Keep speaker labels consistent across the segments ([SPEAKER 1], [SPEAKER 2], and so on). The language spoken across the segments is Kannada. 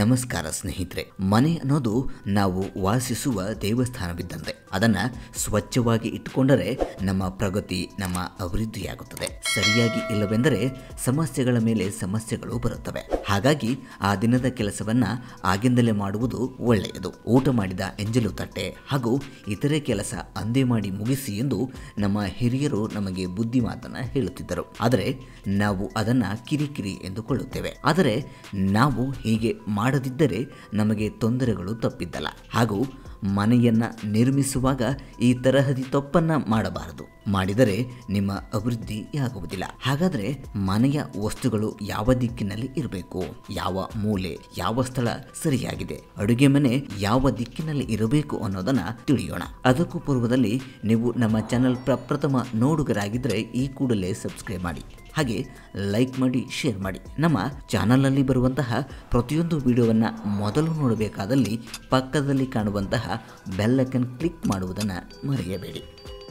[SPEAKER 1] ನಮಸ್ಕಾರ ಸ್ನೇಹಿತರೆ ಮನೆ ಅನ್ನೋದು ನಾವು ವಾಸಿಸುವ ದೇವಸ್ಥಾನವಿದ್ದಂತೆ ಅದನ್ನ ಸ್ವಚ್ಛವಾಗಿ ಇಟ್ಟುಕೊಂಡರೆ ನಮ್ಮ ಪ್ರಗತಿ ನಮ್ಮ ಅಭಿವೃದ್ಧಿಯಾಗುತ್ತದೆ ಸರಿಯಾಗಿ ಇಲ್ಲವೆಂದರೆ ಸಮಸ್ಯೆಗಳ ಮೇಲೆ ಸಮಸ್ಯೆಗಳು ಬರುತ್ತವೆ ಹಾಗಾಗಿ ಆ ದಿನದ ಕೆಲಸವನ್ನ ಆಗಿಂದಲೇ ಮಾಡುವುದು ಒಳ್ಳೆಯದು ಊಟ ಮಾಡಿದ ಎಂಜಲು ತಟ್ಟೆ ಹಾಗೂ ಇತರೆ ಕೆಲಸ ಅಂದೇ ಮಾಡಿ ಮುಗಿಸಿ ಎಂದು ನಮ್ಮ ಹಿರಿಯರು ನಮಗೆ ಬುದ್ಧಿ ಮಾತನ್ನ ಹೇಳುತ್ತಿದ್ದರು ಆದರೆ ನಾವು ಅದನ್ನ ಕಿರಿಕಿರಿ ಎಂದುಕೊಳ್ಳುತ್ತೇವೆ ಆದರೆ ನಾವು ಹೀಗೆ ಮಾಡದಿದ್ದರೆ ನಮಗೆ ತೊಂದರೆಗಳು ತಪ್ಪಿದ್ದಲ್ಲ ಹಾಗೂ ಮನೆಯನ್ನ ನಿರ್ಮಿಸುವಾಗ ಈ ತರಹದಿ ತಪ್ಪನ್ನ ಮಾಡಬಾರದು ಮಾಡಿದರೆ ನಿಮ್ಮ ಅಭಿವೃದ್ಧಿಯಾಗುವುದಿಲ್ಲ ಹಾಗಾದ್ರೆ ಮನೆಯ ವಸ್ತುಗಳು ಯಾವ ದಿಕ್ಕಿನಲ್ಲಿ ಇರಬೇಕು ಯಾವ ಮೂಲೆ ಯಾವ ಸ್ಥಳ ಸರಿಯಾಗಿದೆ ಅಡುಗೆ ಮನೆ ಯಾವ ದಿಕ್ಕಿನಲ್ಲಿ ಇರಬೇಕು ಅನ್ನೋದನ್ನ ತಿಳಿಯೋಣ ಅದಕ್ಕೂ ಪೂರ್ವದಲ್ಲಿ ನೀವು ನಮ್ಮ ಚಾನೆಲ್ ಪ್ರಪ್ರಥಮ ನೋಡುಗರಾಗಿದ್ದರೆ ಈ ಕೂಡಲೇ ಸಬ್ಸ್ಕ್ರೈಬ್ ಮಾಡಿ ಹಾಗೆ ಲೈಕ್ ಮಾಡಿ ಶೇರ್ ಮಾಡಿ ನಮ್ಮ ಚಾನಲ್ನಲ್ಲಿ ಬರುವಂತಹ ಪ್ರತಿಯೊಂದು ವಿಡಿಯೋವನ್ನು ಮೊದಲು ನೋಡಬೇಕಾದಲ್ಲಿ ಪಕ್ಕದಲ್ಲಿ ಕಾಣುವಂತಹ ಬೆಲ್ಲೈಕನ್ ಕ್ಲಿಕ್ ಮಾಡುವುದನ್ನು ಮರೆಯಬೇಡಿ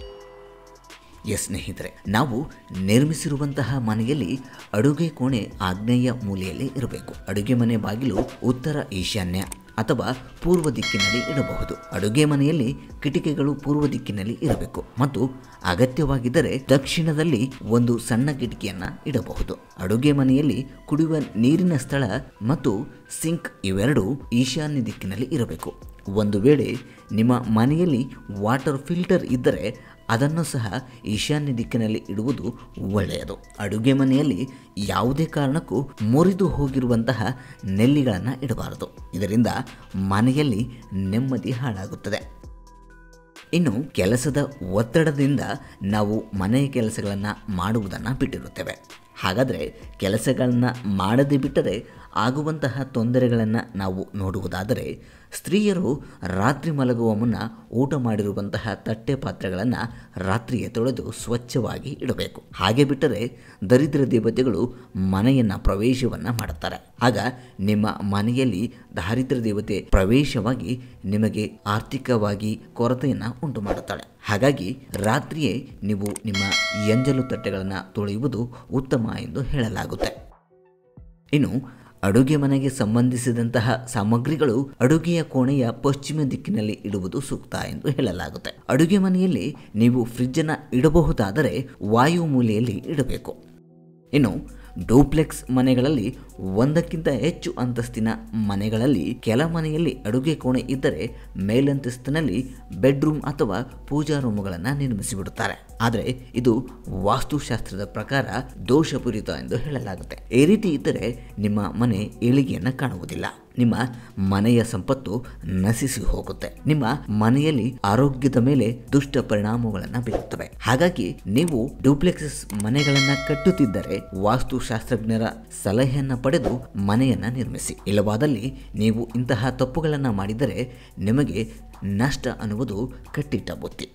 [SPEAKER 1] ಎಸ್ ಸ್ನೇಹಿತರೆ ನಾವು ನಿರ್ಮಿಸಿರುವಂತಹ ಮನೆಯಲ್ಲಿ ಅಡುಗೆ ಕೋಣೆ ಆಗ್ನೇಯ ಮೂಲೆಯಲ್ಲಿ ಇರಬೇಕು ಅಡುಗೆ ಮನೆ ಬಾಗಿಲು ಉತ್ತರ ಈಶಾನ್ಯ ಅಥವಾ ಪೂರ್ವ ದಿಕ್ಕಿನಲ್ಲಿ ಇಡಬಹುದು ಅಡುಗೆ ಮನೆಯಲ್ಲಿ ಕಿಟಿಕಿಗಳು ಪೂರ್ವ ದಿಕ್ಕಿನಲ್ಲಿ ಇರಬೇಕು ಮತ್ತು ಅಗತ್ಯವಾಗಿದ್ದರೆ ದಕ್ಷಿಣದಲ್ಲಿ ಒಂದು ಸಣ್ಣ ಕಿಟಕಿಯನ್ನ ಇಡಬಹುದು ಅಡುಗೆ ಮನೆಯಲ್ಲಿ ಕುಡಿಯುವ ನೀರಿನ ಸ್ಥಳ ಮತ್ತು ಸಿಂಕ್ ಇವೆರಡು ಈಶಾನ್ಯ ದಿಕ್ಕಿನಲ್ಲಿ ಇರಬೇಕು ಒಂದು ವೇಳೆ ನಿಮ್ಮ ಮನೆಯಲ್ಲಿ ವಾಟರ್ ಫಿಲ್ಟರ್ ಇದ್ದರೆ ಅದನ್ನು ಸಹ ಈಶಾನ್ಯ ದಿಕ್ಕಿನಲ್ಲಿ ಇಡುವುದು ಒಳ್ಳೆಯದು ಅಡುಗೆ ಮನೆಯಲ್ಲಿ ಯಾವುದೇ ಕಾರಣಕ್ಕೂ ಮುರಿದು ಹೋಗಿರುವಂತಹ ನೆಲ್ಲಿಗಳನ್ನು ಇಡಬಾರದು ಇದರಿಂದ ಮನೆಯಲ್ಲಿ ನೆಮ್ಮದಿ ಹಾಳಾಗುತ್ತದೆ ಇನ್ನು ಕೆಲಸದ ಒತ್ತಡದಿಂದ ನಾವು ಮನೆಯ ಕೆಲಸಗಳನ್ನು ಮಾಡುವುದನ್ನು ಬಿಟ್ಟಿರುತ್ತೇವೆ ಹಾಗಾದರೆ ಕೆಲಸಗಳನ್ನು ಮಾಡದೆ ಬಿಟ್ಟರೆ ಆಗುವಂತಹ ತೊಂದರೆಗಳನ್ನು ನಾವು ನೋಡುವುದಾದರೆ ಸ್ತ್ರೀಯರು ರಾತ್ರಿ ಮಲಗುವ ಮುನ್ನ ಊಟ ಮಾಡಿರುವಂತಹ ತಟ್ಟೆ ಪಾತ್ರೆಗಳನ್ನು ರಾತ್ರಿಯೇ ತೊಳೆದು ಸ್ವಚ್ಛವಾಗಿ ಇಡಬೇಕು ಹಾಗೆ ಬಿಟ್ಟರೆ ದರಿದ್ರ ದೇವತೆಗಳು ಮನೆಯನ್ನು ಪ್ರವೇಶವನ್ನು ಮಾಡುತ್ತಾರೆ ಆಗ ನಿಮ್ಮ ಮನೆಯಲ್ಲಿ ದಾರಿದ್ರ್ಯ ದೇವತೆ ಪ್ರವೇಶವಾಗಿ ನಿಮಗೆ ಆರ್ಥಿಕವಾಗಿ ಕೊರತೆಯನ್ನು ಉಂಟು ಮಾಡುತ್ತಾಳೆ ಹಾಗಾಗಿ ರಾತ್ರಿಯೇ ನೀವು ನಿಮ್ಮ ಎಂಜಲು ತಟ್ಟೆಗಳನ್ನು ತೊಳೆಯುವುದು ಉತ್ತಮ ಎಂದು ಹೇಳಲಾಗುತ್ತೆ ಇನ್ನು ಅಡುಗೆ ಮನೆಗೆ ಸಂಬಂಧಿಸಿದಂತಹ ಸಾಮಗ್ರಿಗಳು ಅಡುಗೆಯ ಕೋಣೆಯ ಪಶ್ಚಿಮ ದಿಕ್ಕಿನಲ್ಲಿ ಇಡುವುದು ಸೂಕ್ತ ಎಂದು ಹೇಳಲಾಗುತ್ತೆ ಅಡುಗೆ ಮನೆಯಲ್ಲಿ ನೀವು ಫ್ರಿಜ್ಜನ್ನು ಇಡಬಹುದಾದರೆ ವಾಯು ಮೂಲೆಯಲ್ಲಿ ಇಡಬೇಕು ಇನ್ನು ಡೂಪ್ಲೆಕ್ಸ್ ಮನೆಗಳಲ್ಲಿ ಒಂದಕ್ಕಿಂತ ಹೆಚ್ಚು ಅಂತಸ್ತಿನ ಮನೆಗಳಲ್ಲಿ ಕೆಲ ಮನೆಯಲ್ಲಿ ಅಡುಗೆ ಕೋಣೆ ಇದ್ದರೆ ಮೇಲಂತಸ್ತಿನಲ್ಲಿ ಬೆಡ್ರೂಮ್ ಅಥವಾ ಪೂಜಾ ರೂಮುಗಳನ್ನು ನಿರ್ಮಿಸಿಬಿಡುತ್ತಾರೆ ಆದರೆ ಇದು ವಾಸ್ತುಶಾಸ್ತ್ರದ ಪ್ರಕಾರ ದೋಷಪೂರಿತ ಎಂದು ಹೇಳಲಾಗುತ್ತೆ ಈ ರೀತಿ ಇದ್ದರೆ ನಿಮ್ಮ ಮನೆ ಏಳಿಗೆಯನ್ನು ಕಾಣುವುದಿಲ್ಲ ನಿಮ್ಮ ಮನೆಯ ಸಂಪತ್ತು ನಶಿಸಿ ಹೋಗುತ್ತೆ ನಿಮ್ಮ ಮನೆಯಲ್ಲಿ ಆರೋಗ್ಯದ ಮೇಲೆ ದುಷ್ಟ ಪರಿಣಾಮಗಳನ್ನು ಬೀರುತ್ತವೆ ಹಾಗಾಗಿ ನೀವು ಡೂಪ್ಲೆಕ್ಸಸ್ ಮನೆಗಳನ್ನ ಕಟ್ಟುತ್ತಿದ್ದರೆ ವಾಸ್ತುಶಾಸ್ತ್ರಜ್ಞರ ಸಲಹೆಯನ್ನ ಪಡೆದು ಮನೆಯನ್ನ ನಿರ್ಮಿಸಿ ಇಲ್ಲವಾದಲ್ಲಿ ನೀವು ಇಂತಹ ತಪ್ಪುಗಳನ್ನು ಮಾಡಿದರೆ ನಿಮಗೆ ನಷ್ಟ ಅನ್ನುವುದು ಕಟ್ಟಿಟ್ಟ ಬುತ್ತಿ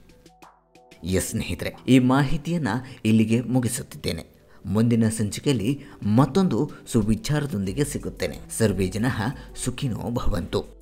[SPEAKER 1] ಎಸ್ ಸ್ನೇಹಿತರೆ ಈ ಮಾಹಿತಿಯನ್ನು ಇಲ್ಲಿಗೆ ಮುಗಿಸುತ್ತಿದ್ದೇನೆ ಮುಂದಿನ ಸಂಚಿಕೆಯಲ್ಲಿ ಮತ್ತೊಂದು ಸುವಿಚಾರದೊಂದಿಗೆ ಸಿಗುತ್ತೇನೆ ಸರ್ವೇ ಜನ ಸುಖಿನೋ ಭವಂತು